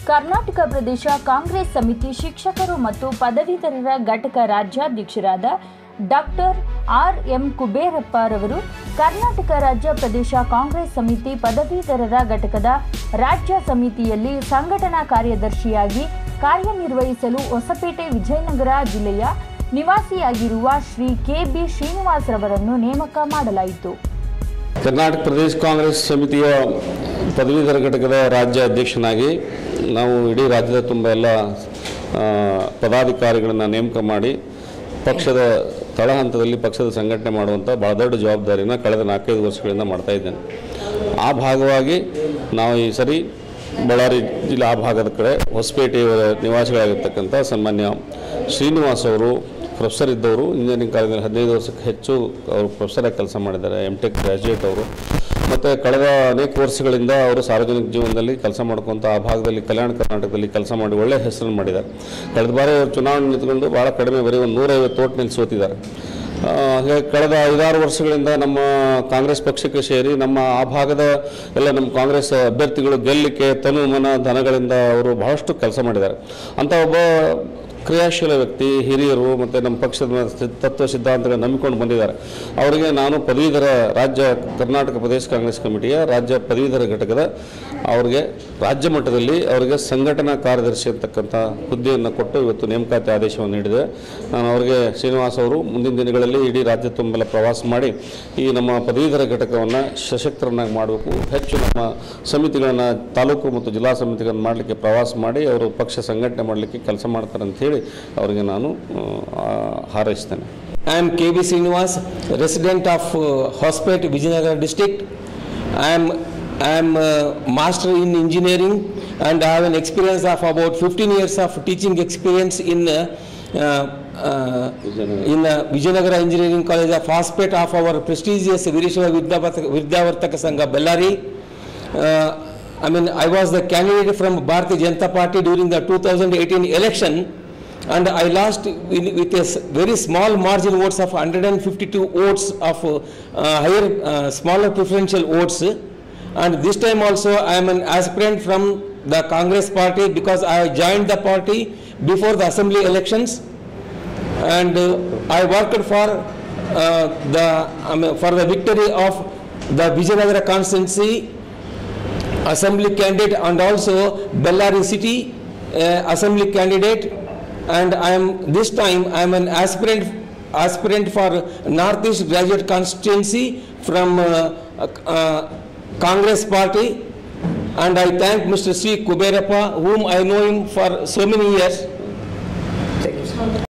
ಕರ್ನಾಟಕ ಪ್ರದೇಶ ಕಾಂಗ್ರೆಸ್ ಸಮಿತಿ ಶಿಕ್ಷಕರು ಮತ್ತು ಪದವೀಧರರ ಘಟಕ ರಾಜ್ಯಾಧ್ಯಕ್ಷರಾದ ಡಾಕ್ಟರ್ ಆರ್ ಎಂ ಕುಬೇರಪ್ಪರವರು ಕರ್ನಾಟಕ ರಾಜ್ಯ ಪ್ರದೇಶ ಕಾಂಗ್ರೆಸ್ ಸಮಿತಿ ಪದವೀಧರರ ಘಟಕದ ರಾಜ್ಯ ಸಮಿತಿಯಲ್ಲಿ ಸಂಘಟನಾ ಕಾರ್ಯದರ್ಶಿಯಾಗಿ ಕಾರ್ಯನಿರ್ವಹಿಸಲು ಹೊಸಪೇಟೆ ವಿಜಯನಗರ ಜಿಲ್ಲೆಯ ನಿವಾಸಿಯಾಗಿರುವ ಶ್ರೀ ಕೆ ಬಿ ಶ್ರೀನಿವಾಸ್ರವರನ್ನು ನೇಮಕ ಮಾಡಲಾಯಿತು ಕರ್ನಾಟಕ ಪ್ರದೇಶ ಕಾಂಗ್ರೆಸ್ ಸಮಿತಿಯ ಪದವೀಧರ ಘಟಕದ ರಾಜ್ಯ ಅಧ್ಯಕ್ಷನಾಗಿ ನಾವು ಇಡೀ ರಾಜ್ಯದ ತುಂಬ ಎಲ್ಲ ಆ, ಪದಾಧಿಕಾರಿಗಳನ್ನು ನೇಮಕ ಮಾಡಿ ಪಕ್ಷದ ತಳಹಂತದಲ್ಲಿ ಪಕ್ಷದ ಸಂಘಟನೆ ಮಾಡುವಂಥ ಭಾಳ ದೊಡ್ಡ ಜವಾಬ್ದಾರಿನ ಕಳೆದ ನಾಲ್ಕೈದು ವರ್ಷಗಳಿಂದ ಮಾಡ್ತಾ ಇದ್ದೇನೆ ಆ ಭಾಗವಾಗಿ ನಾವು ಈ ಸರಿ ಬಳ್ಳಾರಿ ಜಿಲ್ಲೆ ಆ ಭಾಗದ ಕಡೆ ಹೊಸಪೇಟೆಯ ನಿವಾಸಿಗಳಾಗಿರ್ತಕ್ಕಂಥ ಸನ್ಮಾನ್ಯ ಶ್ರೀನಿವಾಸ್ ಅವರು ಪ್ರೊಫೆಸರ್ ಇದ್ದವರು ಇಂಜಿನಿಯರಿಂಗ್ ಕಾಲೇಜಲ್ಲಿ ಹದಿನೈದು ವರ್ಷಕ್ಕೆ ಹೆಚ್ಚು ಅವರು ಪ್ರೊಫೆಸರಾಗಿ ಕೆಲಸ ಮಾಡಿದ್ದಾರೆ ಎಮ್ ಟೆಕ್ ಗ್ರ್ಯಾಜುಯೇಟ್ ಅವರು ಮತ್ತು ಕಳೆದ ಅನೇಕ ವರ್ಷಗಳಿಂದ ಅವರು ಸಾರ್ವಜನಿಕ ಜೀವನದಲ್ಲಿ ಕೆಲಸ ಮಾಡ್ಕೊತ ಆ ಭಾಗದಲ್ಲಿ ಕಲ್ಯಾಣ ಕರ್ನಾಟಕದಲ್ಲಿ ಕೆಲಸ ಮಾಡಿ ಒಳ್ಳೆಯ ಹೆಸರನ್ನು ಮಾಡಿದ್ದಾರೆ ಕಳೆದ ಬಾರಿ ಅವರು ಚುನಾವಣೆ ನಿಂತ್ಕೊಂಡು ಭಾಳ ಕಡಿಮೆ ಬರೀ ಒಂದು ನೂರೈವತ್ತು ಓಟ್ನಲ್ಲಿ ಸೋತಿದ್ದಾರೆ ಆ, ಹಾಗಾಗಿ ಕಳೆದ ಐದಾರು ವರ್ಷಗಳಿಂದ ನಮ್ಮ ಕಾಂಗ್ರೆಸ್ ಪಕ್ಷಕ್ಕೆ ಸೇರಿ ನಮ್ಮ ಆ ಭಾಗದ ಎಲ್ಲ ನಮ್ಮ ಕಾಂಗ್ರೆಸ್ ಅಭ್ಯರ್ಥಿಗಳು ಗೆಲ್ಲಲಿಕ್ಕೆ ತನು ಮನ ಧನಗಳಿಂದ ಅವರು ಬಹಳಷ್ಟು ಕೆಲಸ ಮಾಡಿದ್ದಾರೆ ಅಂತ ಒಬ್ಬ ಕ್ರಿಯಾಶೀಲ ವ್ಯಕ್ತಿ ಹಿರಿಯರು ಮತ್ತು ನಮ್ಮ ಪಕ್ಷದ ಸಿ- ತತ್ವ ಸಿದ್ಧಾಂತಗಳನ್ನು ನಂಬಿಕೊಂಡು ಬಂದಿದ್ದಾರೆ ಅವರಿಗೆ ನಾನು ಪದವೀಧರ ರಾಜ್ಯ ಕರ್ನಾಟಕ ಪ್ರದೇಶ ಕಾಂಗ್ರೆಸ್ ಕಮಿಟಿಯ ರಾಜ್ಯ ಪದವೀಧರ ಘಟಕದ ಅವರಿಗೆ ರಾಜ್ಯ ಮಟ್ಟದಲ್ಲಿ ಅವರಿಗೆ ಸಂಘಟನಾ ಕಾರ್ಯದರ್ಶಿ ಅಂತಕ್ಕಂಥ ಹುದ್ದೆಯನ್ನು ಕೊಟ್ಟು ಇವತ್ತು ನೇಮಕಾತಿ ಆದೇಶವನ್ನು ನೀಡಿದೆ ನಾನು ಅವರಿಗೆ ಶ್ರೀನಿವಾಸ್ ಅವರು ಮುಂದಿನ ದಿನಗಳಲ್ಲಿ ಇಡೀ ರಾಜ್ಯ ತುಂಬೆಲ್ಲ ಪ್ರವಾಸ ಮಾಡಿ ಈ ನಮ್ಮ ಪದವೀಧರ ಘಟಕವನ್ನು ಸಶಕ್ತರನ್ನಾಗಿ ಮಾಡಬೇಕು ಹೆಚ್ಚು ನಮ್ಮ ಸಮಿತಿಗಳನ್ನು ತಾಲೂಕು ಮತ್ತು ಜಿಲ್ಲಾ ಸಮಿತಿಗಳನ್ನು ಮಾಡಲಿಕ್ಕೆ ಪ್ರವಾಸ ಮಾಡಿ ಅವರು ಪಕ್ಷ ಸಂಘಟನೆ ಮಾಡಲಿಕ್ಕೆ ಕೆಲಸ ಮಾಡ್ತಾರೆ ಅಂತ ಹೇಳಿ ಅವರಿಗೆ ನಾನು ಆ, ಹಾರೈಸ್ತೇನೆ I am KB Srinivas, resident of uh, Hospet, Vijayanagar district. I am I am uh, master in engineering and I have an experience of about 15 years of teaching experience in uh, uh, uh, in uh, Vijayanagar Engineering College of Hospet of our prestigious Virishwa Vidyavartaka Vidyavartaka Sangha Bellary. Uh, I mean, I was the candidate from Bharatiya Janata Party during the 2018 election and I lost in, with a s- very small margin votes of 152 votes of uh, higher, uh, smaller preferential votes. And this time also I am an aspirant from the Congress party because I joined the party before the assembly elections. And uh, I worked for uh, the, I mean, for the victory of the Vijayanagara constituency assembly candidate and also Bellary city uh, assembly candidate and I am this time I am an aspirant aspirant for Northeast graduate constituency from uh, uh, Congress party and I thank Mr. C. Kuberappa whom I know him for so many years